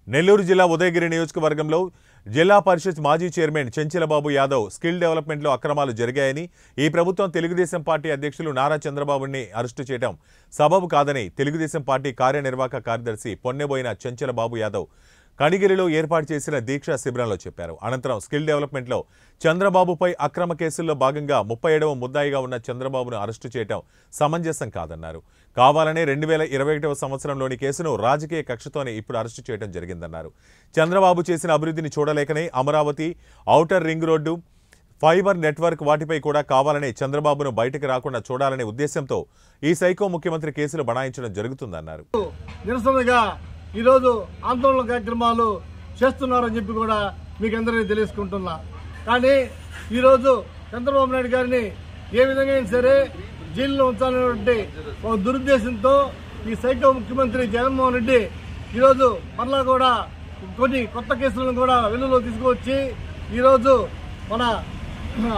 నెల్లూరు జిల్లా ఉదయగిరి నియోజకవర్గంలో జిల్లా పరిషత్ మాజీ చైర్మన్ చెంచలబాబు యాదవ్ స్కిల్ డెవలప్మెంట్లో అక్రమాలు జరిగాయని ఈ ప్రభుత్వం తెలుగుదేశం పార్టీ అధ్యక్షులు నారా చంద్రబాబుని అరెస్టు చేయడం సబబు కాదని తెలుగుదేశం పార్టీ కార్యనిర్వాహక కార్యదర్శి పొన్నెబోయిన చెంచలబాబు యాదవ్ కణిగిరిలో ఏర్పాటు చేసిన దీక్షా శిబిరంలో చెప్పారు అనంతరం స్కిల్ డెవలప్మెంట్లో చంద్రబాబుపై అక్రమ కేసుల్లో భాగంగా ముప్పై ఏడవ ముద్దాయిగా ఉన్న చంద్రబాబును అరెస్టు చేయడం సమంజసం కాదన్నారు కావాలనే రెండు వేల ఇరవై ఒకటవ సంవత్సరంలోని కేసును రాజకీయ కక్షతోనే ఇప్పుడు అరెస్టు చేయడం జరిగిందన్నారు చంద్రబాబు చేసిన అభివృద్ధిని చూడలేకనే Amaravati outer ring road fibre network వాటిపై కూడా కావాలనే చంద్రబాబును బయటకు రాకుండా చూడాలనే ఉద్దేశంతో ఈ సైకో ముఖ్యమంత్రి కేసులు బనాయించడం జరుగుతుందన్నారు నిరసనగా ఈరోజు ఆందోళన కార్యక్రమాలు చేస్తున్నారని చెప్పి కూడా మీకు అందరికీ తెలుసుకుంటున్నా కానీ ఈరోజు చంద్రబాబు నాయుడు గారిని ఏ విధంగా అయినా సరే జైల్లో ఉంచాలనేటువంటి ఒక దురుద్దేశంతో ఈ సైకో ముఖ్యమంత్రి జగన్మోహన్ రెడ్డి ఈరోజు మరలా కూడా కొన్ని కొత్త కేసులను కూడా వెలుగులో తీసుకువచ్చి ఈరోజు మన ఆ,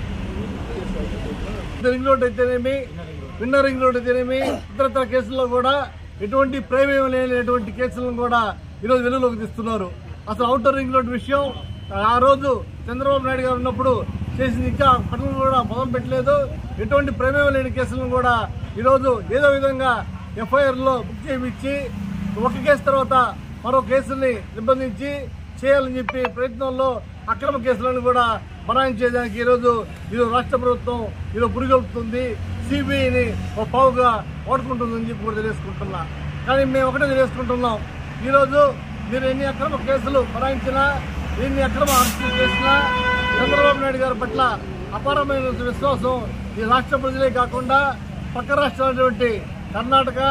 రింగ్ రోడ్ అయితేనేమి విన్నర్ రింగ్ రోడ్ అయితేనేమి ఇతరత్ర కేసుల్లో కూడా ఎటువంటి ప్రేమేం లేనటువంటి కేసులను కూడా ఈరోజు వెలుగులోకి తీస్తున్నారు అసలు అవుటర్ రింగ్ రోడ్ విషయం ఆ రోజు చంద్రబాబు నాయుడు గారు ఉన్నప్పుడు చేసింది ఇంకా పనులు కూడా మొదలు పెట్టలేదు ఎటువంటి ప్రేమేం లేని కేసులను కూడా ఈరోజు ఏదో విధంగా ఎఫ్ఐఆర్ లో బుక్ చేయించి ఒక కేసు తర్వాత మరో కేసుల్ని నిర్బంధించి చేయాలని చెప్పి ప్రయత్నంలో అక్రమ కేసులను కూడా బనాయించేదానికి ఈరోజు ఈరోజు రాష్ట్ర ప్రభుత్వం ఈరోజు పురిగొల్పుతుంది సిబిఐని ఒక పావుగా వాడుకుంటుందని చెప్పి కూడా తెలియజేసుకుంటున్నా కానీ మేము ఒకటే తెలియజేసుకుంటున్నాం ఈరోజు మీరు ఎన్ని అక్రమ కేసులు బనాయించినా ఎన్ని అక్రమ అరెస్టులు చేసినా చంద్రబాబు నాయుడు గారి పట్ల అపారమైన విశ్వాసం ఈ రాష్ట్ర ప్రజలే కాకుండా పక్క రాష్ట్రాలైనటువంటి కర్ణాటక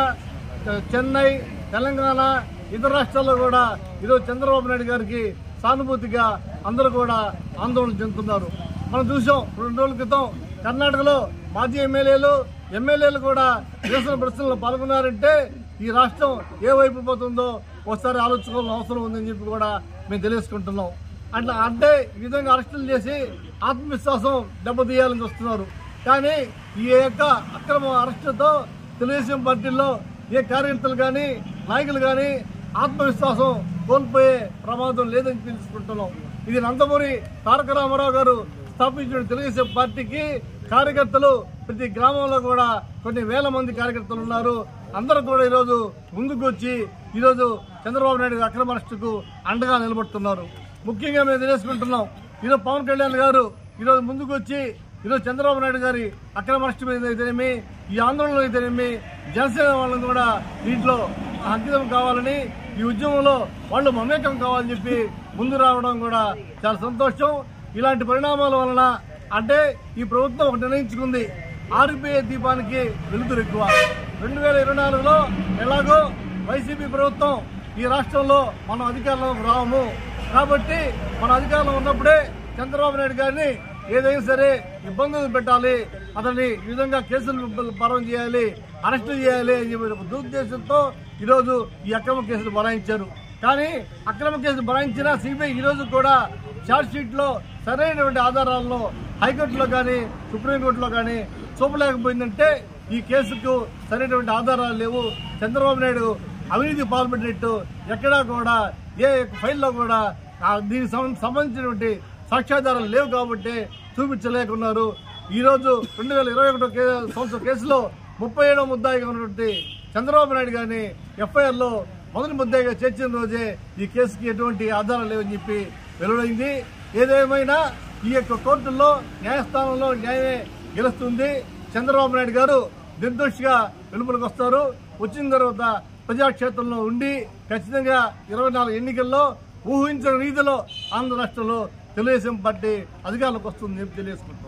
చెన్నై తెలంగాణ ఇతర రాష్ట్రాల్లో కూడా ఈరోజు చంద్రబాబు నాయుడు గారికి సానుభూతిగా అందరూ కూడా ఆందోళన చెందుతున్నారు మనం చూసాం రెండు రోజుల క్రితం కర్ణాటకలో మాజీ ఎమ్మెల్యేలు ఎమ్మెల్యేలు కూడా నిరసన ప్రశ్నల్లో పాల్గొన్నారంటే ఈ రాష్ట్రం ఏ వైపు పోతుందో ఒకసారి ఆలోచించుకోవాల్సిన అవసరం ఉందని చెప్పి కూడా మేము తెలియజేసుకుంటున్నాం అట్లా అంటే ఈ విధంగా అరెస్టులు చేసి ఆత్మవిశ్వాసం దెబ్బతీయాలని చూస్తున్నారు కానీ ఈ యొక్క అక్రమ అరెస్టుతో తెలుగుదేశం పార్టీలో ఏ కార్యకర్తలు కానీ నాయకులు కానీ ఆత్మవిశ్వాసం కోల్పోయే ప్రమాదం లేదని తెలుసుకుంటున్నాం ఇది నందమూరి తారక రామారావు గారు స్థాపించిన తెలుగుదేశం పార్టీకి కార్యకర్తలు ప్రతి గ్రామంలో కూడా కొన్ని వేల మంది కార్యకర్తలు ఉన్నారు అందరూ కూడా ఈరోజు ముందుకు వచ్చి ఈరోజు చంద్రబాబు నాయుడు అక్రమ అరెస్టుకు అండగా నిలబడుతున్నారు ముఖ్యంగా మేము తెలుసుకుంటున్నాం ఈరోజు పవన్ కళ్యాణ్ గారు ఈరోజు ముందుకు వచ్చి ఈరోజు చంద్రబాబు నాయుడు గారి అక్రమ అరెస్టు మీద అయితేనేమి ఈ ఆందోళనలో అయితేనేమి జనసేన వాళ్ళని కూడా దీంట్లో అంకితం కావాలని ఈ ఉద్యమంలో వాళ్ళు మమేకం కావాలని చెప్పి ముందు రావడం కూడా చాలా సంతోషం ఇలాంటి పరిణామాల వలన అంటే ఈ ప్రభుత్వం ఒకటి నిర్ణయించుకుంది ఆర్బీఐ దీపానికి వెలుతురు ఎక్కువ రెండు వేల ఇరవై నాలుగులో ఎలాగో వైసీపీ ప్రభుత్వం ఈ రాష్ట్రంలో మనం అధికారంలోకి రాము కాబట్టి మన అధికారంలో ఉన్నప్పుడే చంద్రబాబు నాయుడు గారిని ఏదైనా సరే ఇబ్బందులు పెట్టాలి అతన్ని ఈ విధంగా కేసులు పరం చేయాలి అరెస్టు చేయాలి అని చెప్పి ఒక దురుద్దేశంతో ఈరోజు ఈ అక్రమ కేసులు బనాయించారు కానీ అక్రమ కేసులు బనాయించిన సిబిఐ ఈ రోజు కూడా ఛార్జ్ షీట్ లో సరైనటువంటి ఆధారాలను హైకోర్టులో కానీ సుప్రీంకోర్టులో కానీ చూపలేకపోయిందంటే ఈ కేసుకు సరైనటువంటి ఆధారాలు లేవు చంద్రబాబు నాయుడు అవినీతి పాల్పడినట్టు ఎక్కడా కూడా ఏ ఫైల్లో కూడా ఆ దీనికి సం- సంబంధించినటువంటి సాక్ష్యాధారాలు లేవు కాబట్టి చూపించలేకున్నారు ఈ రోజు రెండు వేల ఇరవై ఒకటో కే- సంవత్సరం కేసులో ముప్పై ఏడో ముద్దాయిగా ఉన్నటువంటి చంద్రబాబు నాయుడు గారిని ఎఫ్ఐఆర్ లో మొదటి ముద్దాయిగా చేర్చిన రోజే ఈ కేసుకి ఎటువంటి ఆధారాలు లేవని చెప్పి వెలువడింది ఏదేమైనా ఈ యొక్క కోర్టుల్లో న్యాయస్థానంలో న్యాయమే గెలుస్తుంది చంద్రబాబు నాయుడు గారు నిర్దోషిగా వెలుపలికి వస్తారు వచ్చిన తర్వాత ప్రజాక్షేత్రంలో ఉండి ఖచ్చితంగా ఇరవై నాలుగు ఎన్నికల్లో ఊహించిన రీతిలో ఆంధ్ర రాష్ట్రంలో తెలుగుదేశం పార్టీ అధికారంలోకి వస్తుందని చెప్పి తెలియజేసుకుంటున్నాం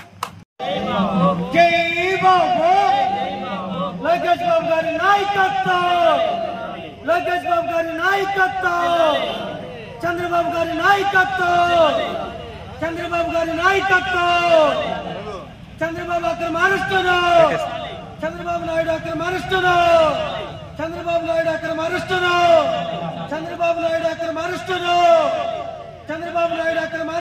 జై బాబు లోకేష్ బాబు గారి నాయకత్వం లోకేష్ బాబు గారి నాయకత్వం చంద్రబాబు గారి నాయకత్వం చంద్రబాబు గారి నాయకత్వం చంద్రబాబు అక్రమ అరెస్టును చంద్రబాబు నాయుడు అక్రమ అరెస్టును చంద్రబాబు నాయుడు అక్రమ అరెస్టును చంద్రబాబు నాయుడు అక్రమ అరెస్టును చంద్రబాబు నాయుడు అక్రమ